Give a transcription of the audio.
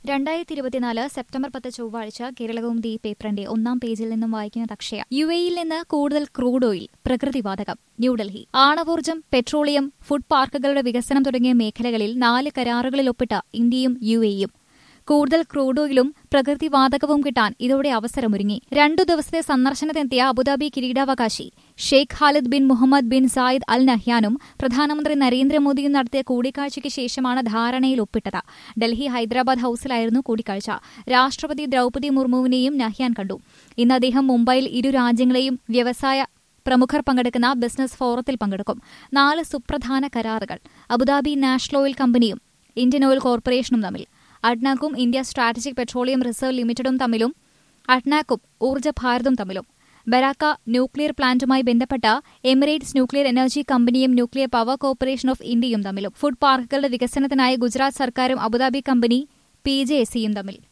രണ്ടായിരത്തി ഇരുപത്തിനാല് സെപ്റ്റംബർ പത്ത് ചൊവ്വാഴ്ച കേരളവും ദി പേപ്പറിന്റെ ഒന്നാം പേജിൽ നിന്നും വായിക്കുന്നത് അക്ഷയ യു എയിൽ നിന്ന് കൂടുതൽ ക്രൂഡ് ഓയിൽ പ്രകൃതിവാതകം ന്യൂഡൽഹി ആണവോർജ്ജം പെട്രോളിയം ഫുഡ് പാർക്കുകളുടെ വികസനം തുടങ്ങിയ മേഖലകളിൽ നാല് കരാറുകളിൽ ഒപ്പിട്ട ഇന്ത്യയും യു എയും കൂടുതൽ ക്രൂഡ് ഓയിലും പ്രകൃതിവാതകവും കിട്ടാൻ ഇതോടെ അവസരമൊരുങ്ങി രണ്ടു ദിവസത്തെ സന്ദർശനത്തിനെത്തിയ അബുദാബി കിരീടാവകാശി Sheikh Khalid bin Mohammed bin Zayed Al നഹ്യാനും പ്രധാനമന്ത്രി നരേന്ദ്രമോദിയും നടത്തിയ കൂടിക്കാഴ്ചയ്ക്ക് ശേഷമാണ് ധാരണയിൽ ഒപ്പിട്ടത് ഡൽഹി ഹൈദരാബാദ് ഹൌസിലായിരുന്നു കൂടിക്കാഴ്ച രാഷ്ട്രപതി ദ്രൌപതി മുർമുവിനെയും നഹ്യാൻ കണ്ടു ഇന്ന് അദ്ദേഹം മുംബൈയിൽ ഇരു രാജ്യങ്ങളെയും വ്യവസായ പ്രമുഖർ പങ്കെടുക്കുന്ന ബിസിനസ് ഫോറത്തിൽ പങ്കെടുക്കും നാല് സുപ്രധാന കരാറുകൾ അബുദാബി നാഷണൽ ഓയിൽ കമ്പനിയും ഇന്ത്യൻ ഓയിൽ കോർപ്പറേഷനും തമ്മിൽ അഡ്നാക്കും ഇന്ത്യ സ്ട്രാറ്റജിക് പെട്രോളിയം റിസർവ് ലിമിറ്റഡും തമ്മിലും അഡ്നാക്കും ഊർജ്ജ ഭാരതും തമ്മിലും ബരാക്ക ന്യൂക്ലിയർ പ്ലാന്റുമായി ബന്ധപ്പെട്ട എമിറേറ്റ്സ് ന്യൂക്ലിയർ എനർജി കമ്പനിയും ന്യൂക്ലിയർ പവർ കോർപ്പറേഷൻ ഓഫ് ഇന്ത്യയും തമ്മിലും ഫുഡ് പാർക്കുകളുടെ വികസനത്തിനായി ഗുജറാത്ത് സർക്കാരും Abu Dhabi company P J S സിയും തമ്മിൽ